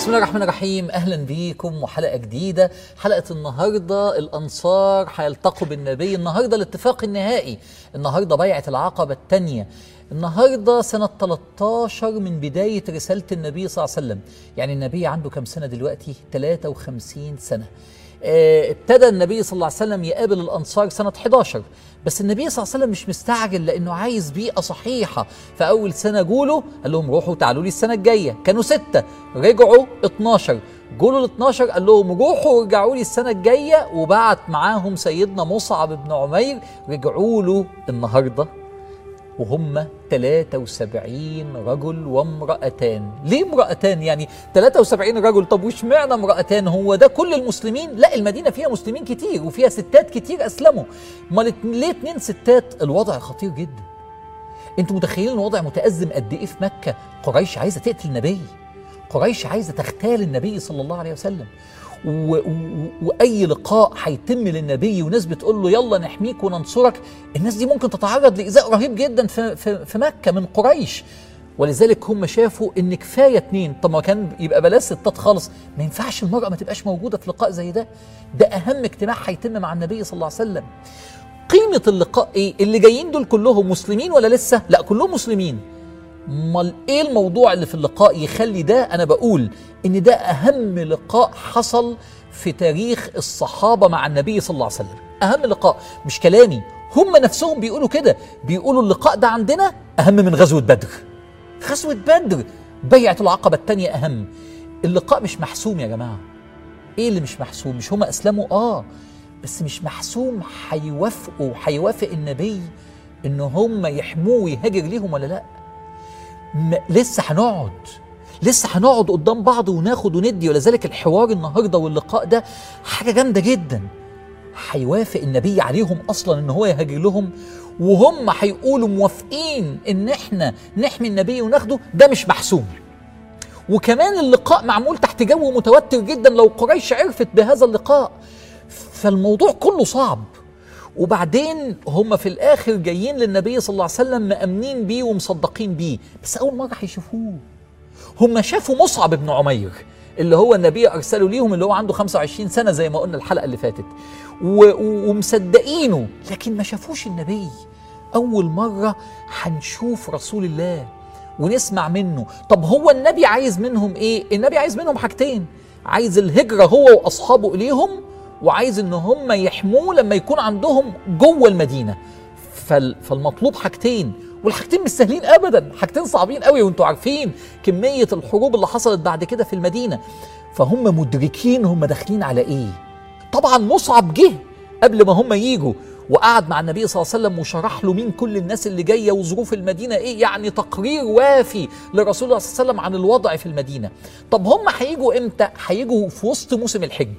بسم الله الرحمن الرحيم اهلا بيكم وحلقه جديده حلقه النهارده الانصار هيلتقوا بالنبي النهارده الاتفاق النهائي النهارده بيعه العقبه الثانيه النهارده سنه 13 من بدايه رساله النبي صلى الله عليه وسلم يعني النبي عنده كم سنه دلوقتي 53 سنه آه، ابتدى النبي صلى الله عليه وسلم يقابل الانصار سنه 11 بس النبي صلى الله عليه وسلم مش مستعجل لانه عايز بيئه صحيحه فاول سنه جوله قال لهم روحوا تعالوا لي السنه الجايه كانوا سته رجعوا 12 جوله ال 12 قال لهم روحوا وارجعوا لي السنه الجايه وبعت معاهم سيدنا مصعب بن عمير رجعوا له النهارده وهم 73 رجل وامرأتان ليه امرأتان يعني 73 رجل طب وش معنى امرأتان هو ده كل المسلمين لا المدينة فيها مسلمين كتير وفيها ستات كتير أسلموا امال ليه اتنين ستات الوضع خطير جدا انتوا متخيلين الوضع متأزم قد ايه في مكة قريش عايزة تقتل النبي قريش عايزة تغتال النبي صلى الله عليه وسلم و... و... واي لقاء هيتم للنبي وناس بتقول له يلا نحميك وننصرك الناس دي ممكن تتعرض لايذاء رهيب جدا في, في, في مكه من قريش ولذلك هم شافوا ان كفايه اتنين طب ما كان يبقى بلاش ستات خالص ما ينفعش المراه ما تبقاش موجوده في لقاء زي ده ده اهم اجتماع هيتم مع النبي صلى الله عليه وسلم قيمه اللقاء ايه اللي جايين دول كلهم مسلمين ولا لسه لا كلهم مسلمين امال ايه الموضوع اللي في اللقاء يخلي ده انا بقول ان ده اهم لقاء حصل في تاريخ الصحابه مع النبي صلى الله عليه وسلم اهم لقاء مش كلامي هم نفسهم بيقولوا كده بيقولوا اللقاء ده عندنا اهم من غزوه بدر غزوه بدر بيعه العقبه الثانيه اهم اللقاء مش محسوم يا جماعه ايه اللي مش محسوم مش هم اسلموا اه بس مش محسوم هيوافقوا هيوافق النبي ان هم يحموه ويهاجر ليهم ولا لا م- لسه هنقعد لسه هنقعد قدام بعض وناخد وندي ولذلك الحوار النهارده واللقاء ده حاجه جامده جدا هيوافق النبي عليهم اصلا ان هو يهاجر لهم وهم هيقولوا موافقين ان احنا نحمي النبي وناخده ده مش محسوم وكمان اللقاء معمول تحت جو متوتر جدا لو قريش عرفت بهذا اللقاء فالموضوع كله صعب وبعدين هم في الاخر جايين للنبي صلى الله عليه وسلم مأمنين بيه ومصدقين بيه بس اول مره هيشوفوه هم شافوا مصعب بن عمير اللي هو النبي ارسله ليهم اللي هو عنده 25 سنه زي ما قلنا الحلقه اللي فاتت و- و- ومصدقينه لكن ما شافوش النبي اول مره هنشوف رسول الله ونسمع منه طب هو النبي عايز منهم ايه النبي عايز منهم حاجتين عايز الهجره هو واصحابه اليهم وعايز ان هم يحموه لما يكون عندهم جوه المدينه فال فالمطلوب حاجتين والحاجتين مش سهلين ابدا حاجتين صعبين قوي وانتوا عارفين كميه الحروب اللي حصلت بعد كده في المدينه فهم مدركين هم داخلين على ايه طبعا مصعب جه قبل ما هم يجوا وقعد مع النبي صلى الله عليه وسلم وشرح له مين كل الناس اللي جايه وظروف المدينه ايه يعني تقرير وافي لرسول الله صلى الله عليه وسلم عن الوضع في المدينه طب هم هيجوا امتى هيجوا في وسط موسم الحج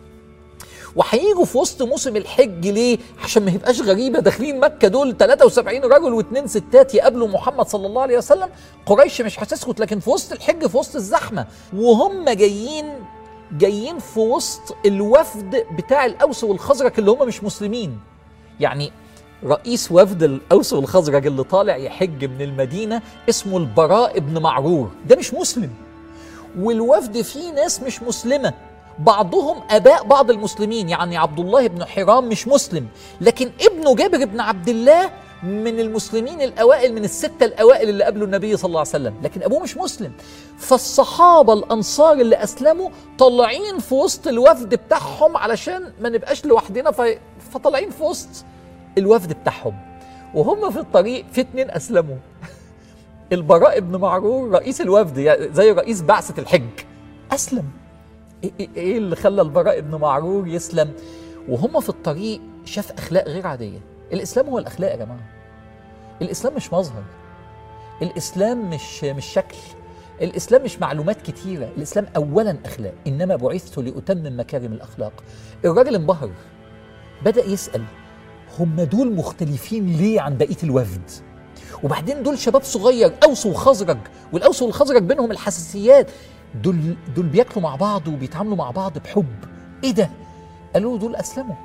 وهيجوا في وسط موسم الحج ليه؟ عشان ما يبقاش غريبه داخلين مكه دول 73 رجل واثنين ستات يقابلوا محمد صلى الله عليه وسلم قريش مش هتسكت لكن في وسط الحج في وسط الزحمه وهم جايين جايين في وسط الوفد بتاع الاوس والخزرج اللي هم مش مسلمين يعني رئيس وفد الاوس والخزرج اللي طالع يحج من المدينه اسمه البراء بن معرور ده مش مسلم والوفد فيه ناس مش مسلمه بعضهم اباء بعض المسلمين يعني عبد الله بن حرام مش مسلم لكن ابنه جابر بن عبد الله من المسلمين الاوائل من السته الاوائل اللي قابلوا النبي صلى الله عليه وسلم لكن ابوه مش مسلم فالصحابه الانصار اللي اسلموا طالعين في وسط الوفد بتاعهم علشان ما نبقاش لوحدنا ف... فطالعين في وسط الوفد بتاعهم وهم في الطريق في اتنين اسلموا البراء بن معرور رئيس الوفد يعني زي رئيس بعثه الحج اسلم ايه إيه- ايه اللي خلى البراء بن معرور يسلم وهم في الطريق شاف اخلاق غير عاديه الاسلام هو الاخلاق يا جماعه الاسلام مش مظهر الاسلام مش مش شكل الاسلام مش معلومات كتيره الاسلام اولا اخلاق انما بعثت لاتمم مكارم الاخلاق الراجل انبهر بدا يسال هم دول مختلفين ليه عن بقيه الوفد وبعدين دول شباب صغير اوس وخزرج والاوس والخزرج بينهم الحساسيات دول دول بياكلوا مع بعض وبيتعاملوا مع بعض بحب ايه ده قالوا له دول اسلموا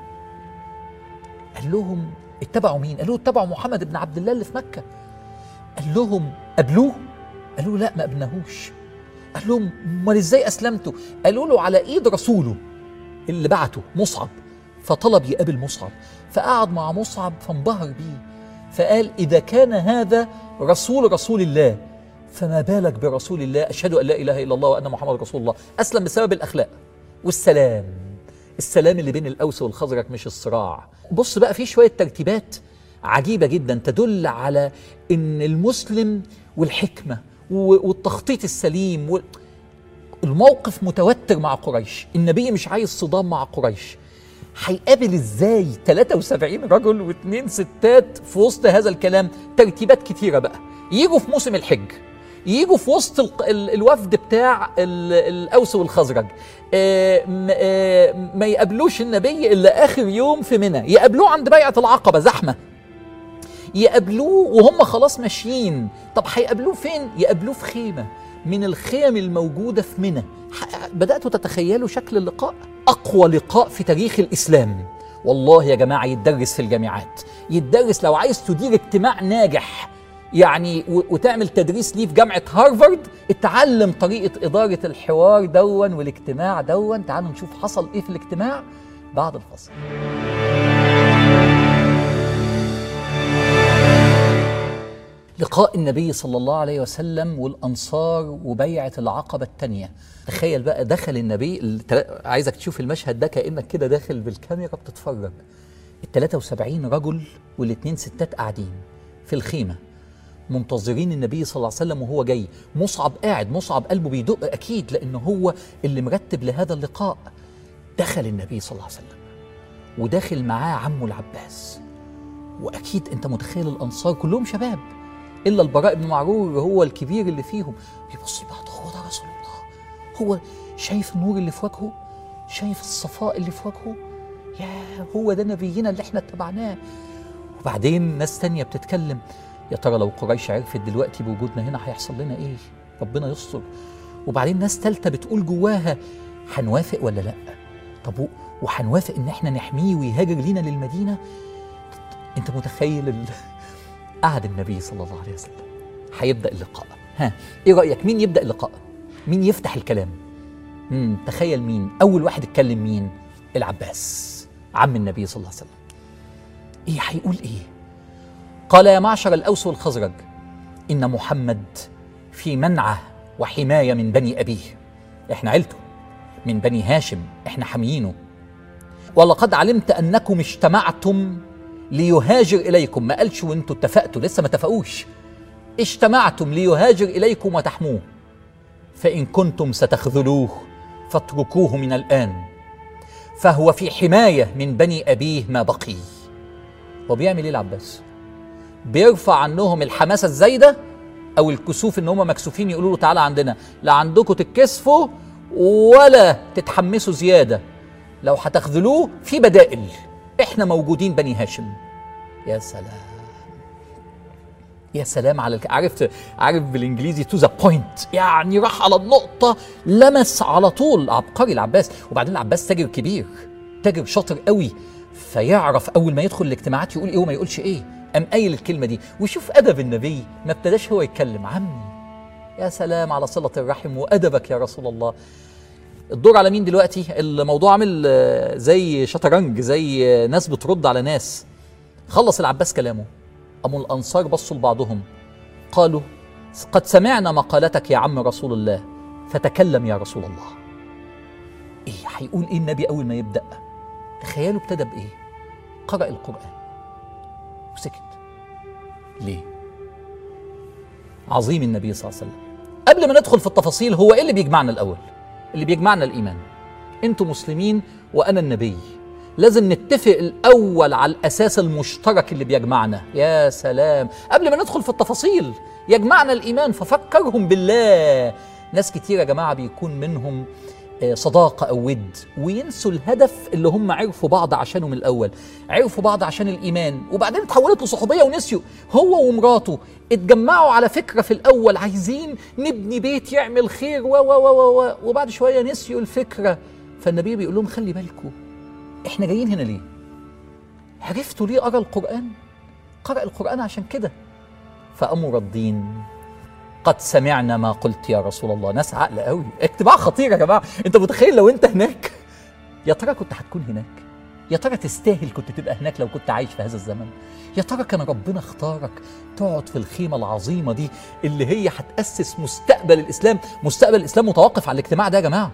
قال لهم اتبعوا مين قالوا اتبعوا محمد بن عبد الله اللي في مكه قال لهم قابلوه قالوا لا ما قابلناهوش قال لهم امال ازاي اسلمتوا قالوا له على ايد رسوله اللي بعته مصعب فطلب يقابل مصعب فقعد مع مصعب فانبهر بيه فقال اذا كان هذا رسول رسول الله فما بالك برسول الله اشهد ان لا اله الا الله وان محمد رسول الله اسلم بسبب الاخلاق والسلام السلام اللي بين الاوس والخزرج مش الصراع بص بقى في شويه ترتيبات عجيبه جدا تدل على ان المسلم والحكمه و- والتخطيط السليم و- الموقف متوتر مع قريش النبي مش عايز صدام مع قريش هيقابل ازاي 73 رجل واثنين ستات في وسط هذا الكلام ترتيبات كتيره بقى يجوا في موسم الحج يجوا في وسط ال- ال- الوفد بتاع ال- الاوس والخزرج آه، م- آه، ما يقابلوش النبي الا اخر يوم في منى يقابلوه عند بيعه العقبه زحمه يقابلوه وهم خلاص ماشيين طب هيقابلوه فين يقابلوه في خيمه من الخيم الموجوده في منى ح- بداتوا تتخيلوا شكل اللقاء اقوى لقاء في تاريخ الاسلام والله يا جماعه يتدرس في الجامعات يتدرس لو عايز تدير اجتماع ناجح يعني و- وتعمل تدريس ليه في جامعه هارفارد اتعلم طريقه اداره الحوار دون والاجتماع دون تعالوا نشوف حصل ايه في الاجتماع بعد الفصل لقاء النبي صلى الله عليه وسلم والأنصار وبيعة العقبة الثانية تخيل بقى دخل النبي التلا- عايزك تشوف المشهد ده كأنك كده داخل بالكاميرا بتتفرج ال 73 رجل والاثنين ستات قاعدين في الخيمة منتظرين النبي صلى الله عليه وسلم وهو جاي مصعب قاعد مصعب قلبه بيدق أكيد لأن هو اللي مرتب لهذا اللقاء دخل النبي صلى الله عليه وسلم وداخل معاه عمه العباس واكيد انت متخيل الانصار كلهم شباب الا البراء بن معرور هو الكبير اللي فيهم يبص لبعض هو ده رسول الله هو شايف النور اللي في وجهه شايف الصفاء اللي في وجهه يا هو ده نبينا اللي احنا اتبعناه وبعدين ناس تانية بتتكلم يا ترى لو قريش عرفت دلوقتي بوجودنا هنا هيحصل لنا ايه ربنا يستر وبعدين ناس تالتة بتقول جواها هنوافق ولا لا طب و- وهنوافق ان احنا نحميه ويهاجر لينا للمدينه انت متخيل ال... قعد النبي صلى الله عليه وسلم هيبدا اللقاء ها ايه رايك مين يبدا اللقاء مين يفتح الكلام مم. تخيل مين اول واحد اتكلم مين العباس عم النبي صلى الله عليه وسلم ايه هيقول ايه قال يا معشر الاوس والخزرج ان محمد في منعه وحمايه من بني ابيه احنا عيلته من بني هاشم احنا حاميينه ولقد علمت انكم اجتمعتم ليهاجر اليكم ما قالش وانتوا اتفقتوا لسه ما اتفقوش اجتمعتم ليهاجر اليكم وتحموه فان كنتم ستخذلوه فاتركوه من الان فهو في حمايه من بني ابيه ما بقي وبيعمل ايه العباس بيرفع عنهم الحماسه الزايده او الكسوف ان هم مكسوفين يقولوا له تعالى عندنا لا عندكم تتكسفوا ولا تتحمسوا زياده لو هتخذلوه في بدائل احنا موجودين بني هاشم يا سلام يا سلام على الك... عرفت عارف بالانجليزي تو ذا بوينت يعني راح على النقطه لمس على طول عبقري العباس وبعدين العباس تاجر كبير تاجر شاطر قوي فيعرف اول ما يدخل الاجتماعات يقول ايه وما يقولش ايه قام قايل الكلمه دي وشوف ادب النبي ما ابتداش هو يتكلم عمي يا سلام على صله الرحم وادبك يا رسول الله الدور على مين دلوقتي الموضوع عامل آه، زي شطرنج زي آه، ناس بترد على ناس خلص العباس كلامه قاموا الانصار بصوا لبعضهم قالوا قد سمعنا مقالتك يا عم رسول الله فتكلم يا رسول الله ايه هيقول ايه النبي اول ما يبدا تخيلوا ابتدى بايه قرأ القرآن وسكت ليه عظيم النبي صلى الله عليه وسلم قبل ما ندخل في التفاصيل هو ايه اللي بيجمعنا الاول اللي بيجمعنا الايمان انتوا مسلمين وانا النبي لازم نتفق الاول على الاساس المشترك اللي بيجمعنا يا سلام قبل ما ندخل في التفاصيل يجمعنا الايمان ففكرهم بالله ناس كتير يا جماعه بيكون منهم آه، صداقة أو ود وينسوا الهدف اللي هم عرفوا بعض عشانه من الأول عرفوا بعض عشان الإيمان وبعدين اتحولت لصحوبية ونسيوا هو ومراته اتجمعوا على فكرة في الأول عايزين نبني بيت يعمل خير و و و و و وبعد شوية نسيوا الفكرة فالنبي بيقول لهم خلي بالكم احنا جايين هنا ليه عرفتوا ليه قرأ القرآن قرأ القرآن عشان كده فقاموا ردين قد سمعنا ما قلت يا رسول الله ناس عقل قوي اجتماع خطير يا جماعه انت متخيل لو انت هناك يا ترى كنت هتكون هناك يا ترى تستاهل كنت تبقى هناك لو كنت عايش في هذا الزمن يا ترى كان ربنا اختارك تقعد في الخيمة العظيمة دي اللي هي هتأسس مستقبل الإسلام مستقبل الإسلام متوقف على الاجتماع ده يا جماعة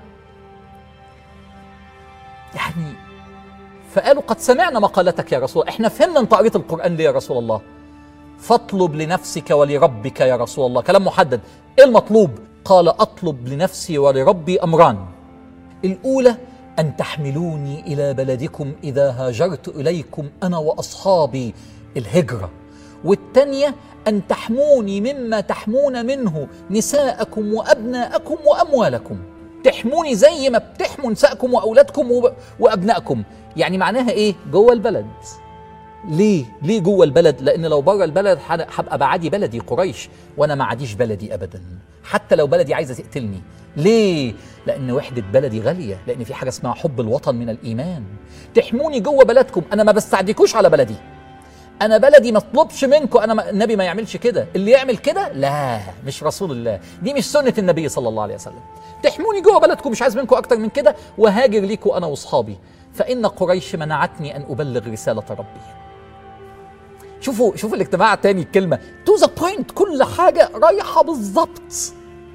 يعني فقالوا قد سمعنا مقالتك يا رسول الله احنا فهمنا انت قريت القرآن ليه يا رسول الله فاطلب لنفسك ولربك يا رسول الله كلام محدد ايه المطلوب قال اطلب لنفسي ولربي امران الاولى ان تحملوني الى بلدكم اذا هاجرت اليكم انا واصحابي الهجره والثانيه ان تحموني مما تحمون منه نساءكم وابناءكم واموالكم تحموني زي ما بتحموا نساءكم واولادكم وب- وابنائكم يعني معناها ايه جوه البلد ليه؟ ليه جوه البلد؟ لأن لو بره البلد هن- هبقى بعادي بلدي قريش وأنا ما عاديش بلدي أبدا حتى لو بلدي عايزة تقتلني ليه؟ لأن وحدة بلدي غالية لأن في حاجة اسمها حب الوطن من الإيمان تحموني جوه بلدكم أنا ما بستعديكوش على بلدي أنا بلدي ما اطلبش منكم أنا ما النبي ما يعملش كده اللي يعمل كده لا مش رسول الله دي مش سنة النبي صلى الله عليه وسلم تحموني جوه بلدكم مش عايز منكم أكتر من كده وهاجر ليكم أنا وأصحابي فإن قريش منعتني أن أبلغ رسالة ربي شوفوا شوفوا الاجتماع تاني الكلمة تو ذا بوينت كل حاجة رايحة بالظبط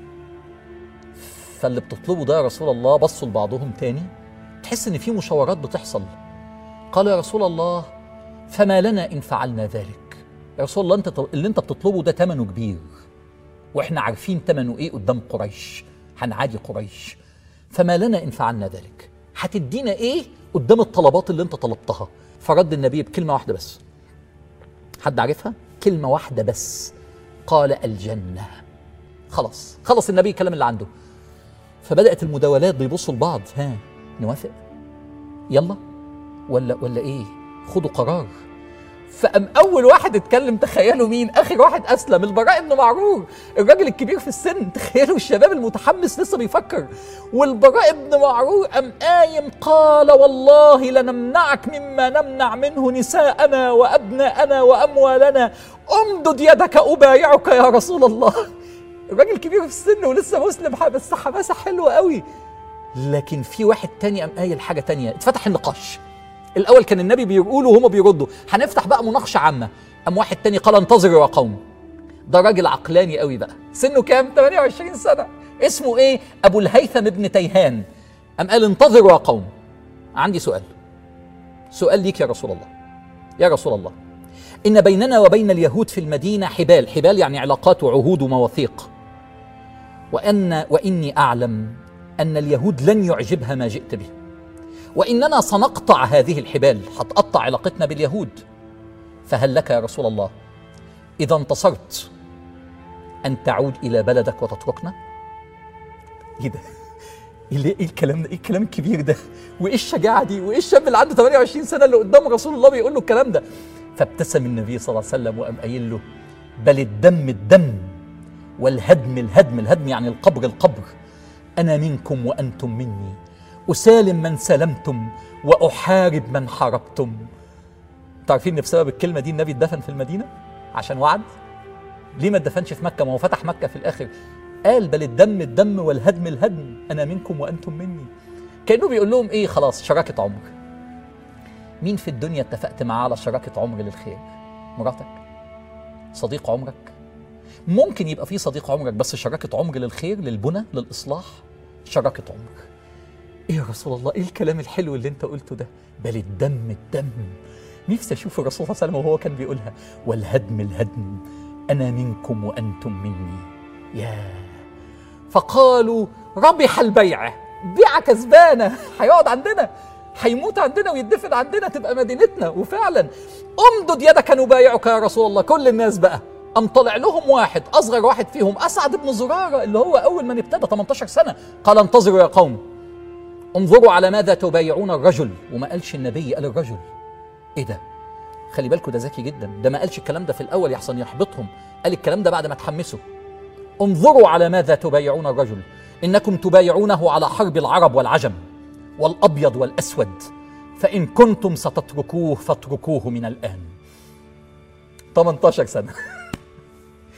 فاللي بتطلبه ده يا رسول الله بصوا لبعضهم تاني تحس ان في مشاورات بتحصل قال يا رسول الله فما لنا ان فعلنا ذلك يا رسول الله انت اللي انت بتطلبه ده ثمنه كبير واحنا عارفين ثمنه ايه قدام قريش هنعادي قريش فما لنا ان فعلنا ذلك هتدينا ايه قدام الطلبات اللي انت طلبتها فرد النبي بكلمه واحده بس حد عارفها كلمه واحده بس قال الجنه خلاص خلص النبي الكلام اللي عنده فبدات المداولات بيبصوا لبعض ها نوافق يلا ولا ولا ايه خدوا قرار فقام اول واحد اتكلم تخيلوا مين اخر واحد اسلم البراء بن معرور الراجل الكبير في السن تخيلوا الشباب المتحمس لسه بيفكر والبراء بن معرور قام قايم قال والله لنمنعك مما نمنع منه نساءنا وابناءنا واموالنا امدد يدك ابايعك يا رسول الله الراجل كبير في السن ولسه مسلم بس حماسه حلوه قوي لكن في واحد تاني قام قايل حاجه تانية اتفتح النقاش الاول كان النبي بيقول وهما بيردوا هنفتح بقى مناقشه عامه قام واحد تاني قال انتظروا يا قوم ده راجل عقلاني قوي بقى سنه كام 28 سنه اسمه ايه ابو الهيثم ابن تيهان قام قال انتظروا يا قوم عندي سؤال سؤال ليك يا رسول الله يا رسول الله ان بيننا وبين اليهود في المدينه حبال حبال يعني علاقات وعهود ومواثيق وان واني اعلم ان اليهود لن يعجبها ما جئت به واننا سنقطع هذه الحبال هتقطع علاقتنا باليهود فهل لك يا رسول الله اذا انتصرت ان تعود الى بلدك وتتركنا ايه ده ايه إيه الكلام ده ايه الكلام الكبير ده وايه الشجاعه دي وايه الشاب اللي عنده 28 سنه اللي قدام رسول الله بيقول له الكلام ده فابتسم النبي صلى الله عليه وسلم وقام قايل له بل الدم الدم والهدم الهدم الهدم يعني القبر القبر انا منكم وانتم مني اسالم من سلمتم واحارب من حاربتم تعرفين ان بسبب الكلمه دي النبي اتدفن في المدينه عشان وعد ليه ما اتدفنش في مكه ما هو فتح مكه في الاخر قال بل الدم الدم والهدم الهدم انا منكم وانتم مني كانه بيقول لهم ايه خلاص شراكه عمر مين في الدنيا اتفقت معاه على شراكه عمر للخير مراتك صديق عمرك ممكن يبقى في صديق عمرك بس شراكه عمر للخير للبنى للاصلاح شراكه عمر ايه يا رسول الله ايه الكلام الحلو اللي انت قلته ده بل الدم الدم نفسي اشوف الرسول صلى الله عليه وسلم وهو كان بيقولها والهدم الهدم انا منكم وانتم مني يا فقالوا ربح البيع بيعة كسبانة هيقعد عندنا هيموت عندنا ويدفن عندنا تبقى مدينتنا وفعلا امدد يدك نبايعك يا رسول الله كل الناس بقى قام طلع لهم واحد اصغر واحد فيهم اسعد بن زراره اللي هو اول من ابتدى 18 سنه قال انتظروا يا قوم انظروا على ماذا تبايعون الرجل وما قالش النبي قال الرجل ايه ده خلي بالكوا ده ذكي جدا ده ما قالش الكلام ده في الاول يحسن يحبطهم قال الكلام ده بعد ما تحمسوا انظروا على ماذا تبايعون الرجل انكم تبايعونه على حرب العرب والعجم والابيض والاسود فان كنتم ستتركوه فاتركوه من الان 18 سنه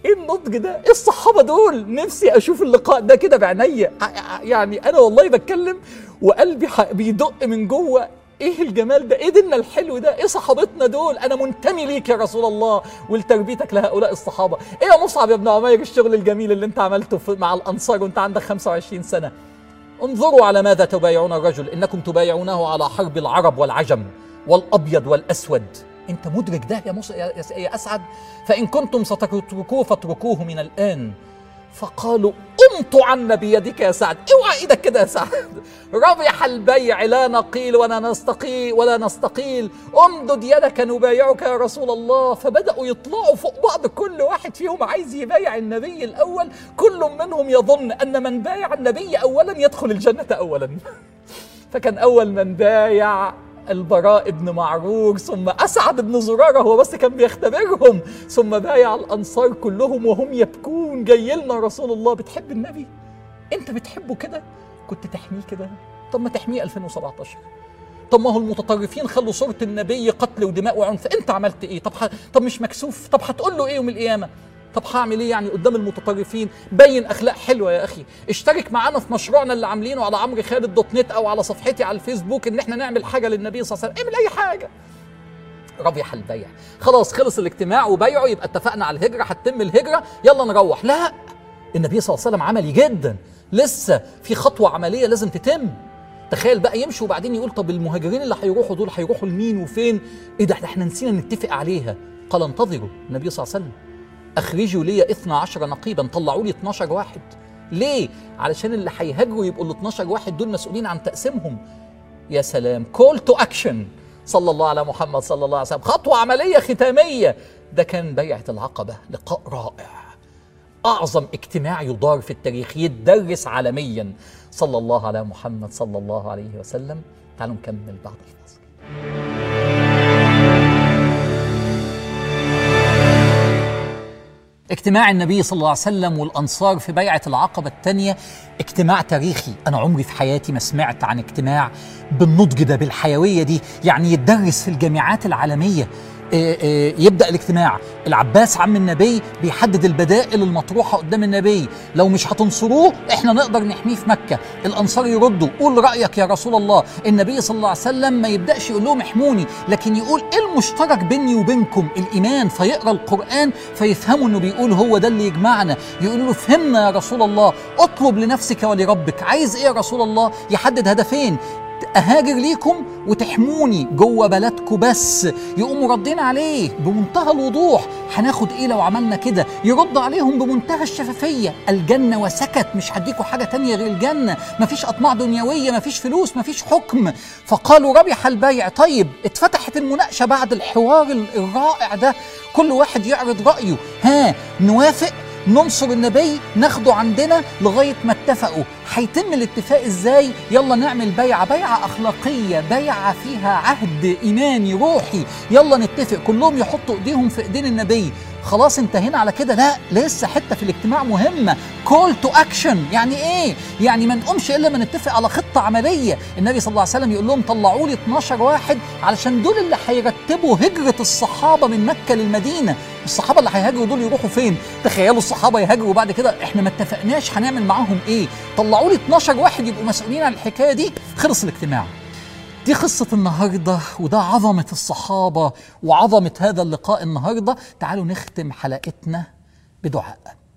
ايه النضج ده ايه الصحابه دول نفسي اشوف اللقاء ده كده بعينيا يعني انا والله بتكلم وقلبي بيدق من جوه ايه الجمال ده ايه ديننا الحلو ده ايه صحابتنا دول انا منتمي ليك يا رسول الله ولتربيتك لهؤلاء الصحابه ايه يا مصعب يا ابن عمير الشغل الجميل اللي انت عملته مع الانصار وانت عندك 25 سنه انظروا على ماذا تبايعون الرجل انكم تبايعونه على حرب العرب والعجم والابيض والاسود انت مدرك ده يا, مص... يا, يا اسعد فان كنتم ستتركوه فاتركوه من الان فقالوا امطوا عنا بيدك يا سعد اوعى ايدك كده يا سعد ربح البيع لا نقيل ولا نستقيل ولا نستقيل امدد يدك نبايعك يا رسول الله فبداوا يطلعوا فوق بعض كل واحد فيهم عايز يبايع النبي الاول كل منهم يظن ان من بايع النبي اولا يدخل الجنه اولا فكان اول من بايع البراء بن معرور ثم أسعد بن زرارة هو بس كان بيختبرهم ثم بايع الأنصار كلهم وهم يبكون جاي لنا رسول الله بتحب النبي أنت بتحبه كده كنت تحميه كده طب ما تحميه 2017 طب ما هو المتطرفين خلوا صورة النبي قتل ودماء وعنف انت عملت ايه طب ح... طب مش مكسوف طب هتقول له ايه يوم القيامه طب هعمل ايه يعني قدام المتطرفين بين اخلاق حلوه يا اخي اشترك معانا في مشروعنا اللي عاملينه على عمرو خالد دوت نت او على صفحتي على الفيسبوك ان احنا نعمل حاجه للنبي صلى الله عليه وسلم اعمل اي حاجه ربح البيع خلاص خلص الاجتماع وبيعه يبقى اتفقنا على الهجره هتتم الهجره يلا نروح لا النبي صلى الله عليه وسلم عملي جدا لسه في خطوه عمليه لازم تتم تخيل بقى يمشي وبعدين يقول طب المهاجرين اللي هيروحوا دول هيروحوا لمين وفين ايه ده احنا نسينا نتفق عليها قال انتظروا النبي صلى الله عليه وسلم اخرجوا لي 12 نقيبا طلعوا لي 12 واحد ليه علشان اللي هيهاجروا يبقوا ال 12 واحد دول مسؤولين عن تقسيمهم يا سلام كول تو اكشن صلى الله على محمد صلى الله عليه وسلم خطوه عمليه ختاميه ده كان بيعه العقبه لقاء رائع اعظم اجتماع يدار في التاريخ يتدرس عالميا صلى الله على محمد صلى الله عليه وسلم تعالوا نكمل بعد الفاصل اجتماع النبي صلى الله عليه وسلم والانصار في بيعه العقبه الثانيه اجتماع تاريخي انا عمري في حياتي ما سمعت عن اجتماع بالنضج ده بالحيويه دي يعني يتدرس في الجامعات العالميه يبدا الاجتماع العباس عم النبي بيحدد البدائل المطروحه قدام النبي لو مش هتنصروه احنا نقدر نحميه في مكه الانصار يردوا قول رايك يا رسول الله النبي صلى الله عليه وسلم ما يبداش يقول لهم احموني لكن يقول ايه المشترك بيني وبينكم الايمان فيقرا القران فيفهموا انه بيقول هو ده اللي يجمعنا يقولوا له فهمنا يا رسول الله اطلب لنفسك ولربك عايز ايه يا رسول الله يحدد هدفين اهاجر ليكم وتحموني جوه بلدكم بس يقوموا ردين عليه بمنتهى الوضوح هناخد ايه لو عملنا كده يرد عليهم بمنتهى الشفافيه الجنه وسكت مش هديكوا حاجه تانية غير الجنه مفيش اطماع دنيويه مفيش فلوس مفيش حكم فقالوا ربح البيع طيب اتفتحت المناقشه بعد الحوار الرائع ده كل واحد يعرض رايه ها نوافق ننصر النبي ناخده عندنا لغايه ما اتفقوا هيتم الاتفاق ازاي يلا نعمل بيعه بيعه اخلاقيه بيعه فيها عهد ايماني روحي يلا نتفق كلهم يحطوا ايديهم في ايدين النبي خلاص انتهينا على كده لا لسه حته في الاجتماع مهمه كول تو اكشن يعني ايه يعني ما نقومش الا ما نتفق على خطه عمليه النبي صلى الله عليه وسلم يقول لهم طلعوا لي 12 واحد علشان دول اللي هيرتبوا هجره الصحابه من مكه للمدينه الصحابه اللي هيهاجروا دول يروحوا فين تخيلوا الصحابه يهاجروا وبعد كده احنا ما اتفقناش هنعمل معاهم ايه طلعوا لي 12 واحد يبقوا مسؤولين عن الحكايه دي خلص الاجتماع دي قصة النهاردة وده عظمة الصحابة وعظمة هذا اللقاء النهاردة تعالوا نختم حلقتنا بدعاء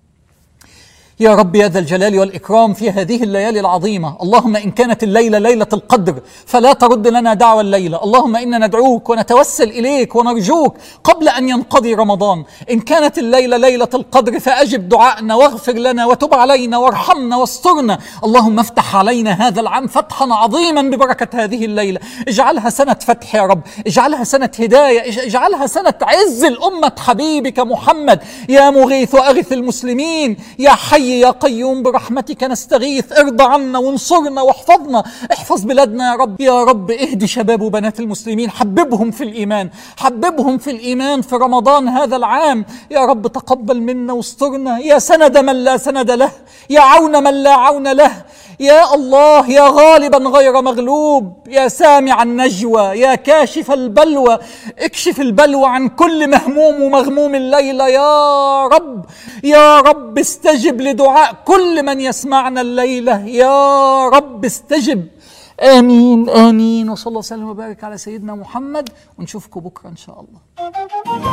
يا رب يا ذا الجلال والإكرام في هذه الليالي العظيمة اللهم إن كانت الليلة ليلة القدر فلا ترد لنا دعوى الليلة اللهم إنا ندعوك ونتوسل إليك ونرجوك قبل أن ينقضي رمضان إن كانت الليلة ليلة القدر فأجب دعائنا واغفر لنا وتب علينا وارحمنا واسترنا اللهم افتح علينا هذا العام فتحا عظيما ببركة هذه الليلة اجعلها سنة فتح يا رب اجعلها سنة هداية اجعلها سنة عز الأمة حبيبك محمد يا مغيث أغث المسلمين يا حي حي يا قيوم برحمتك نستغيث ارضى عنا وانصرنا واحفظنا احفظ بلادنا يا رب يا رب اهدي شباب وبنات المسلمين حببهم في الايمان حببهم في الايمان في رمضان هذا العام يا رب تقبل منا واسترنا يا سند من لا سند له يا عون من لا عون له يا الله يا غالبا غير مغلوب يا سامع النجوى يا كاشف البلوى اكشف البلوى عن كل مهموم ومغموم الليله يا رب يا رب استجب لدعاء كل من يسمعنا الليله يا رب استجب امين امين وصلى الله وسلم وبارك على سيدنا محمد ونشوفكم بكره ان شاء الله